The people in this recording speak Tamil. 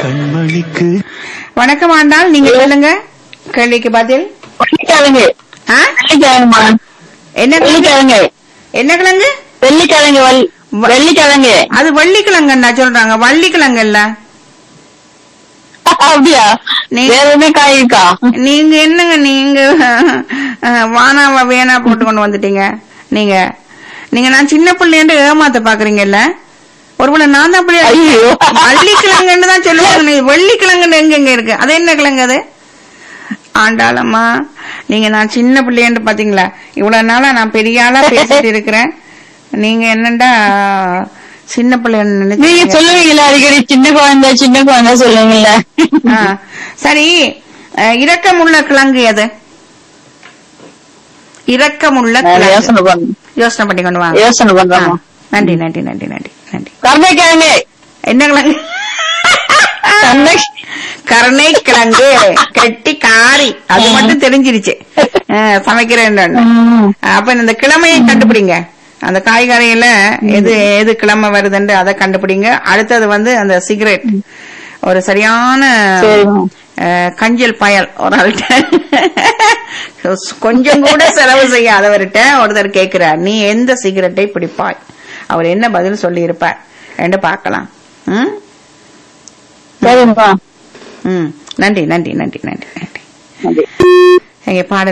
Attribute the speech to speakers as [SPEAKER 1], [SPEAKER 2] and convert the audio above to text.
[SPEAKER 1] கண்மணிக்கு
[SPEAKER 2] வணக்கம் ஆண்டாள் நீங்க சொல்லுங்க கேள்விக்கு பதில்
[SPEAKER 3] வெள்ளிக்கிழங்கு
[SPEAKER 2] ஆ?
[SPEAKER 3] வெள்ளிக்கிழங்குமா
[SPEAKER 2] என்ன கிழங்கு
[SPEAKER 3] வெள்ளிக்கிழங்கு
[SPEAKER 2] என்ன கிழங்கு
[SPEAKER 3] வெள்ளிக்கிழங்கு வல்- வெள்ளிக்கிழங்கு
[SPEAKER 2] அது வள்ளிக்கிழங்குன்னா சொல்றாங்க வள்ளிக்கிழங்கு இல்ல
[SPEAKER 3] அப்படியா
[SPEAKER 2] நீ-
[SPEAKER 3] வேற எதுவுமே காய் இருக்கா
[SPEAKER 2] நீங்க என்னங்க நீங்க அஹ், வானாவா வேணா போட்டு கொண்டு வந்துட்டீங்க நீங்க நீங்க நான் சின்ன பிள்ளைன்னு ஏமாத்த பாக்குறீங்கல்ல ஒருவேளை நான் தான் அப்படியே
[SPEAKER 3] ஐயோ.
[SPEAKER 2] வள்ளிக்கிழங்குன்னு தான் சொல்லுவாங்க நீ வெள்ளிக்கிழங்குன்னு எங்க எங்க இருக்கு அது என்ன கிழங்கு அது ஆண்டாளம்மா நீங்க நான் சின்ன பிள்ளைன்னு பாத்தீங்களா இவ்வளவு நாளா நான் பெரிய ஆளா பேசிட்டு இருக்கிறேன் நீங்க என்னண்டா சின்ன பிள்ளைன்னு
[SPEAKER 3] நீங்க
[SPEAKER 2] நினைச்சீங்க
[SPEAKER 3] சொல்லுவீங்களா அடிக்கடி சின்ன குழந்தை சின்ன குழந்தை சொல்லுவீங்கல்ல
[SPEAKER 2] ஆ, சரி அஹ், இரக்கமுள்ள கிழங்கு எது இரக்கமுள்ள
[SPEAKER 3] நான்
[SPEAKER 2] கிழங்கு
[SPEAKER 3] யோசனை பண்ண
[SPEAKER 2] யோசனை பண்ணி கொண்டு வாங்க
[SPEAKER 3] யோசனை
[SPEAKER 2] ஆ,
[SPEAKER 3] பண்றோமா
[SPEAKER 2] நன்றி நன்றி நன்றி நன்றி நன்றி
[SPEAKER 3] கருணைக்கிழங்கு
[SPEAKER 2] என்ன கிழங்கு
[SPEAKER 3] கருணை
[SPEAKER 2] கருணை கிழங்கு கெட்டி காரி அது மட்டும் தெரிஞ்சிருச்சு ஆ, சமைக்கிறேன்
[SPEAKER 3] ம்.
[SPEAKER 2] அப்ப இந்த கிழமையை கண்டுபிடிங்க அந்த காய்கறியில எது எது கிழமை வருதுன்னு அதை கண்டுபிடிங்க அடுத்தது வந்து அந்த சிகரெட் ஒரு சரியான
[SPEAKER 3] சரிம்மா.
[SPEAKER 2] அஹ், கஞ்சல் பயல் ஒரு ஆள்கிட்ட கொஞ்சம் கூட செலவு செய்யாதவர்கிட்ட ஒருத்தர் கேட்கிறார் நீ எந்த சிகரெட்டை பிடிப்பாய் அவர் என்ன பதில் சொல்லி இருப்பார் என்று பார்க்கலாம் ம்?
[SPEAKER 3] சரிம்மா
[SPEAKER 2] ம் நன்றி நன்றி நன்றி நன்றி நன்றி
[SPEAKER 3] நன்றி
[SPEAKER 2] எங்க பாடல்